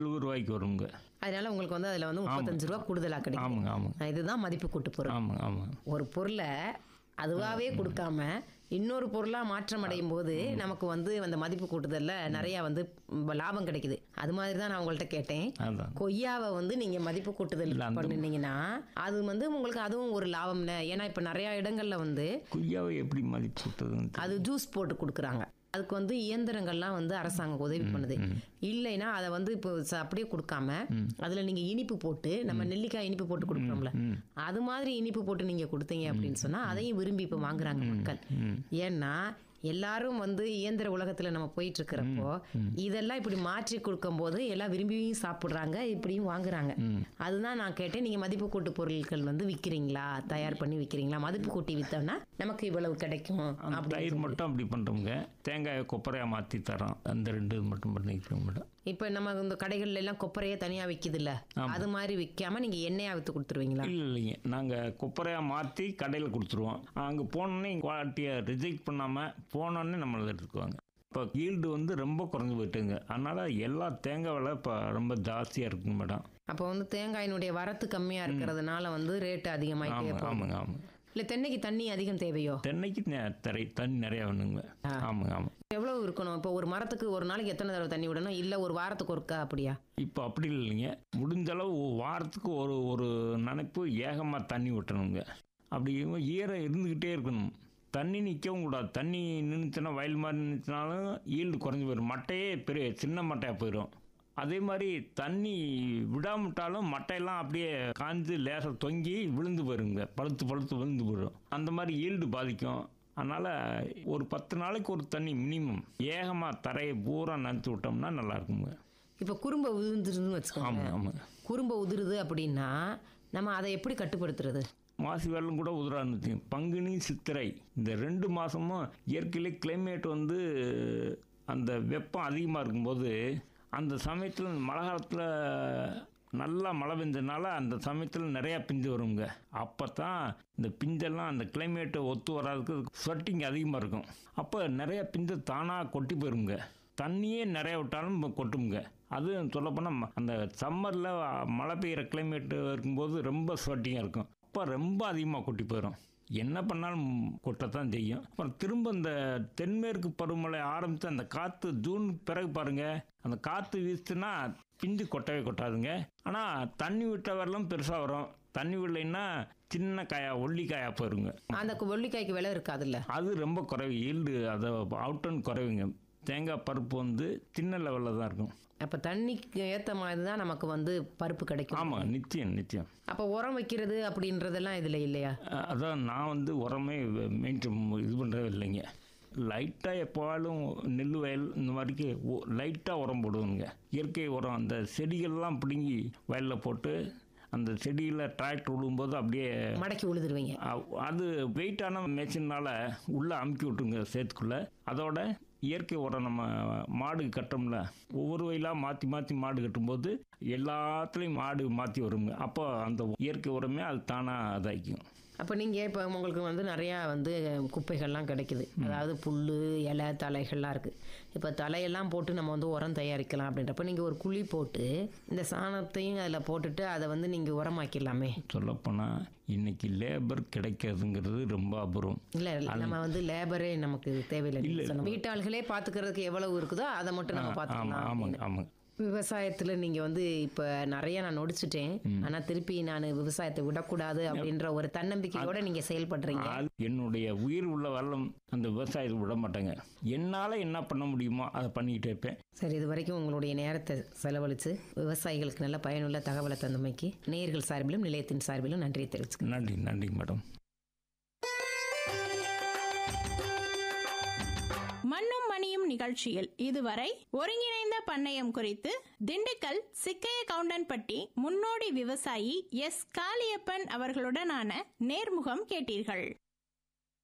எழுபது ரூபாய்க்கு வருங்க அதனால உங்களுக்கு வந்து அதுல வந்து முப்பத்தஞ்சு ரூபா கூடுதலா கிடைக்கும் ஆமாங்க ஆமாங்க இதுதான் மதிப்பு கூட்டு பொருள் ஆமாங்க ஆமாங்க ஒரு பொருளை அதுவாகவே கொடுக்காம இன்னொரு பொருளா மாற்றம் அடையும் போது நமக்கு வந்து அந்த மதிப்பு கூட்டுதல்ல நிறைய வந்து ம், லாபம் கிடைக்குது அது மாதிரி தான் நான் உங்கள்ட்ட கேட்டேன் அதான் கொய்யாவை வந்து நீங்க மதிப்பு கூட்டுதல் இல்ல, அந்த- பண்ணினீங்கன்னா அது வந்து உங்களுக்கு அதுவும் ஒரு லாபம்னே ஏன்னா இப்ப நிறைய இடங்கள்ல வந்து குய்யாவை எப்படி மதிப்பு கூட்டுறதுன்னு அது ஜூஸ் போட்டு கொடுக்குறாங்க அதுக்கு வந்து இயந்திரங்கள்லாம் வந்து அரசாங்கம் உதவி பண்ணுது இல்லைன்னா அதை வந்து இப்போ ச- அப்படியே கொடுக்காம அதுல நீங்க இனிப்பு போட்டு நம்ம நெல்லிக்காய் இனிப்பு போட்டு கொடுக்குறோம்ல ம். அது மாதிரி இனிப்பு போட்டு நீங்க கொடுத்தீங்க அப்படின்னு சொன்னா அதையும் விரும்பி இப்ப வாங்குறாங்க மக்கள் ம் ஏன்னா எல்லாரும் வந்து இயந்திர உலகத்துல நம்ம போயிட்டு இருக்கிறப்போ இதெல்லாம் இப்படி மாற்றி கொடுக்கும் போது எல்லாம் விரும்பியும் சாப்பிடுறாங்க இப்படியும் வாங்குறாங்க ம். அதுதான் நான் கேட்டேன் நீங்க மதிப்பு கூட்டு பொருட்கள் வந்து விக்கிறீங்களா தயார் பண்ணி விக்கிறீங்களா மதிப்பு கூட்டி வித்தோம்னா நமக்கு இவ்வளவு கிடைக்கும் அந்த அப்படின்னு தயிர் சொல்லி. மட்டும் அப்படி பண்ணுறோங்க தேங்காயை கொப்பரையாக மாற்றி தரோம் அந்த ரெண்டு இது மட்டும் பண்ணிக்கிறோம் மேடம் இப்ப நம்ம இந்த கடைகள்ல எல்லாம் கொப்பரையே தனியா விக்குதுல்ல அது மாதிரி விக்காம நீங்க எண்ணெயா வித்து கொடுத்துருவீங்களா இல்லை இல்லைங்க நாங்கள் கொப்பரையாக மாற்றி கடையில் கொடுத்துருவோம் அங்கே போனோன்னே குவாலிட்டியை ரிஜெக்ட் பண்ணாமல் போனோடனே நம்மளை எடுத்துக்குவாங்க இப்போ ஈல்டு வந்து ரொம்ப குறைஞ்சி போயிட்டுங்க அதனால் எல்லா தேங்காய் விலை இப்போ ரொம்ப ஜாஸ்தியாக இருக்குங்க மேடம் அப்போ வந்து தேங்காயினுடைய வரத்து கம்மியா இருக்கிறதுனால வந்து ரேட் அதிகமாயிட்டே ஆமாங்க போகும் ஆமாங்க ஆமாங்க இல்ல தென்னைக்கு தண்ணி அதிகம் தேவையோ தென்னைக்கு நெ- தரை தண்ணி நிறையா வேணுங்க ஆமாங்க ஆமாம் எவ்வளவு இருக்கணும் இப்போ ஒரு மரத்துக்கு ஒரு நாளைக்கு எத்தனை தடவை தண்ணி விடணும் இல்ல ஒரு வாரத்துக்கு ஒருக்கா அப்படியா இப்போ அப்படி இல்லைங்க முடிஞ்ச அளவு ஒரு வாரத்துக்கு ஒரு ஒரு நினைப்பு ஏகமாக தண்ணி விட்டணுங்க அப்படி ஈரம் இருந்துக்கிட்டே இருக்கணும் தண்ணி நிற்கவும் கூடாது தண்ணி நின்றுச்சுன்னா வயல் மாதிரி நின்றுச்சுனாலும் ஈல்டு குறைஞ்சி போயிடும் மட்டையே பெரிய சின்ன மட்டையாக போயிடும் அதே மாதிரி தண்ணி விடாமட்டாலும் மட்டையெல்லாம் அப்படியே காஞ்சு லேசாக தொங்கி விழுந்து போயிருங்க பழுத்து பழுத்து விழுந்து போயிடும் அந்த மாதிரி ஈல்டு பாதிக்கும் அதனால் ஒரு பத்து நாளைக்கு ஒரு தண்ணி மினிமம் ஏகமாக தரையை பூரா நனைச்சி விட்டோம்னா நல்லா இருக்குங்க இப்போ குறும்ப உதிர்ந்துருதுன்னு வச்சுக்கோங்க ஆமாங்க ஆமாங்க குறும்ப உதிருது அப்படின்னா நம்ம அதை எப்படி கட்டுப்படுத்துறது மாசி வெள்ளம் கூட உதிரான்னு பங்குனி சித்திரை இந்த ரெண்டு மாதமும் இயற்கையிலே கிளைமேட் வந்து அந்த வெப்பம் அதிகமாக இருக்கும்போது அந்த சமயத்தில் மழை காலத்தில் நல்லா மழை பெஞ்சனால அந்த சமயத்தில் நிறையா பிஞ்சு வருங்க அப்போ தான் இந்த பிஞ்செல்லாம் அந்த கிளைமேட்டை ஒத்து வராதுக்கு ஸ்வெட்டிங் அதிகமாக இருக்கும் அப்போ நிறைய பிஞ்சு தானாக கொட்டி போயிருங்க தண்ணியே நிறைய விட்டாலும் இப்ப கொட்டுங்க அது சொல்லப்போனால் அந்த சம்மரில் மழை பெய்கிற கிளைமேட் இருக்கும்போது ரொம்ப ஸ்வெட்டிங்காக இருக்கும் அப்போ ரொம்ப அதிகமாக கொட்டி போயிடும் என்ன பண்ணாலும் கொட்டத்தான் செய்யும் அப்புறம் திரும்ப இந்த தென்மேற்கு பருவமழை ஆரம்பித்து அந்த காற்று ஜூன் பிறகு பாருங்க அந்த காற்று வீசுச்சுன்னா பிஞ்சு கொட்டவே கொட்டாதுங்க ஆனால் தண்ணி விட்ட வரலும் பெருசாக வரும் தண்ணி விடலைன்னா சின்ன காயா ஒல்லி காயா போயிருங்க அந்த கு- வெள்ளிக்காய்க்கு விலை இருக்காதுல்ல அது ரொம்ப குறைவு ஈல்டு அதை அவுட்டன் குறைவுங்க தேங்காய் பருப்பு வந்து சின்ன லெவலில் தான் இருக்கும் அப்ப தண்ணிக்கு ஏத்த மாதிரி தான் நமக்கு வந்து பருப்பு கிடைக்கும் ஆமாம் நிச்சயம் நிச்சயம் அப்ப உரம் வைக்கிறது அப்படின்றதெல்லாம் இதுல இல்லையா அஹ் அதான் நான் வந்து உரமே மெயின்டைன் இது பண்ணுறது இல்லைங்க லைட்டாக எப்போவாலும் நெல் வயல் இந்த மாதிரிக்கு லைட்டாக உரம் போடுவோங்க இயற்கை உரம் அந்த செடிகள்லாம் பிடுங்கி வயலில் போட்டு அந்த செடியில் டிராக்டர் விழும்போது அப்படியே மடக்கி உழுதுருவீங்க அ- அது வெயிட்டான மெஷினால் உள்ளே அமுக்கி விட்டுருங்க சேத்துக்குள்ளே அதோட இயற்கை உரம் நம்ம மாடு கட்டோம்ல ஒவ்வொரு வயலாக மாற்றி மாற்றி மாடு கட்டும்போது எல்லாத்துலேயும் மாடு மாற்றி வருங்க அப்போ அந்த இயற்கை உரமே அது தானாக இதாகிக்கும் அப்ப நீங்க இப்ப உங்களுக்கு வந்து நிறைய வந்து குப்பைகள்லாம் கிடைக்குது அதாவது புல்லு இலை தலைகள்லாம் இருக்கு இப்ப தலையெல்லாம் போட்டு நம்ம வந்து உரம் தயாரிக்கலாம் அப்படின்றப்ப நீங்க ஒரு குழி போட்டு இந்த சாணத்தையும் அதுல போட்டுட்டு அதை வந்து நீங்க உரமாக்கிடலாமே சொல்லப்போனால் இன்னைக்கு லேபர் கிடைக்கிறதுங்கிறது ரொம்ப அபூர்வம் இல்ல நம்ம வந்து லேபரே நமக்கு தேவையில்லை நீங்க சொன்ன மாதிரி. வீட்டாள்களே பாத்துக்கிறதுக்கு எவ்வளவு இருக்குதோ அதை மட்டும் நம்ம ஆமாம் பாத்துக்கலாம் ஆமாங்க ஆமாங்க விவசாயத்துல நீங்க வந்து இப்ப நிறைய நான் நொடிச்சிட்டேன் ஆனா திருப்பி நான் விவசாயத்தை விடக்கூடாது அப்படின்ற ஒரு தன்னம்பிக்கையோட நீங்க செயல்படுறீங்க அது என்னுடைய உயிர் உள்ள வரலும் அந்த விவசாயத்தை விட மாட்டேங்க என்னால் என்ன பண்ண முடியுமோ அதை பண்ணிக்கிட்டே இருப்பேன் சரி இது வரைக்கும் உங்களுடைய நேரத்தை செலவழித்து விவசாயிகளுக்கு நல்ல பயனுள்ள தகவலை தந்தமைக்கு நேயர்கள் சார்பிலும் நிலையத்தின் சார்பிலும் நன்றியை தெரிவிச்சுக்கிறேன் நன்றி நன்றிங்க மேடம் மண்ணும் மணியும் நிகழ்ச்சியில் இதுவரை ஒருங்கிணைந்த பண்ணையம் குறித்து திண்டுக்கல் சிக்கைய கவுண்டன்பட்டி முன்னோடி விவசாயி எஸ் காளியப்பன் அவர்களுடனான நேர்முகம் கேட்டீர்கள்